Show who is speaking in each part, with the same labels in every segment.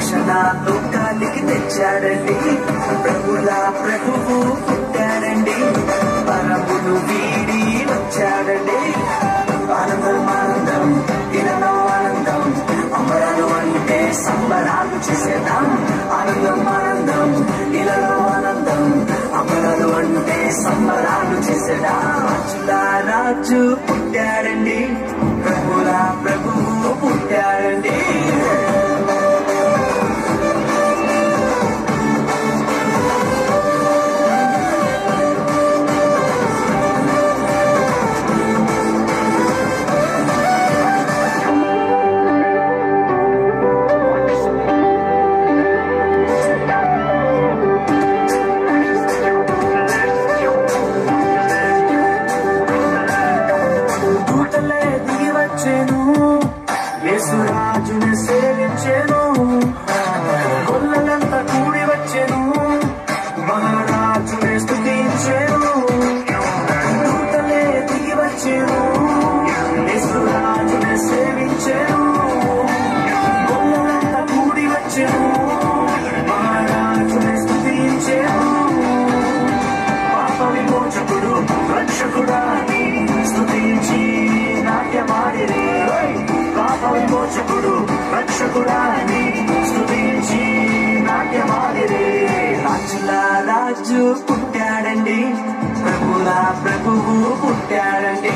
Speaker 1: రక్షణ లోకానికి తెచ్చాడండి ప్రభుల ప్రభువు పుట్టాడండి పరములు వీడి వచ్చాడండి ఆనందం ఆనందం ఇలలో ఆనందం అమరాలు అంటే సంబరాలు చేసేద్దాం ఆనందం ఆనందం ఇలలో ఆనందం అమరాలు అంటే సంబరాలు చేసేద్దాం రాజుల రాజు పుట్టాడండి ప్రభుల ప్రభువు పుట్టాడండి దూతలే దిగి వచ్చేను యేసురాజుని సేవించేను కొల్లలంతా కూడి వచ్చేను మహారాజుని స్తుతించేను దూతలే దిగి వచ్చేను యేసురాజుని సేవించేను కొల్లలంతా కూడి వచ్చేను మహారాజుని స్తుతించేను పాప విమోచకుడు రక్షకుడా నీ స్తుతించి నాట్యమాడిరి పాప విమోచకుడు రక్షకుడా నీ స్తుతించి నాట్యమాడిరి రాజుల రాజు పుట్టాడండి ప్రభుల ప్రభువు పుట్టాడండి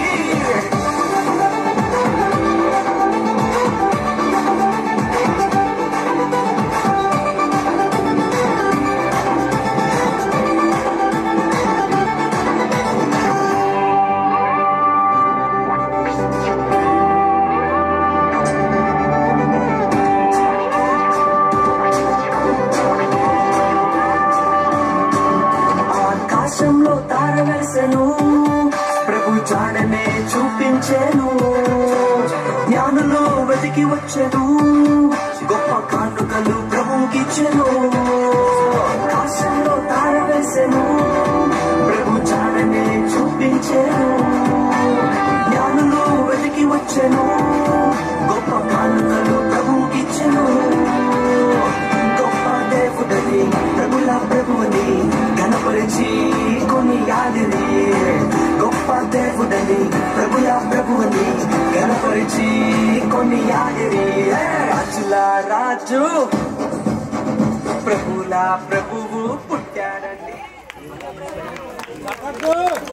Speaker 1: ఆకాశంలో తార వెలిసెను ప్రభు జాడనే చూపించెను జ్ఞానులు వెతికి వచ్చెను గొప్ప కానుకలు ప్రభుకిచ్చెను ఆకాశంలో తార వెలిసెను ప్రభు జాడనే చూపించెను జ్ఞానులు వెతికి వచ్చెను గొప్ప కానుకలు ప్రభుకిచ్చెను గొప్ప దేవుడని ప్రభుల ప్రభుని గణపరిచి కొని యాదిని గొప్ప దేవుడని ప్రభుల ప్రభుని గణపరిచి కొని యాదిని రాజుల రాజు ప్రభుల ప్రభువు పుట్టాడండి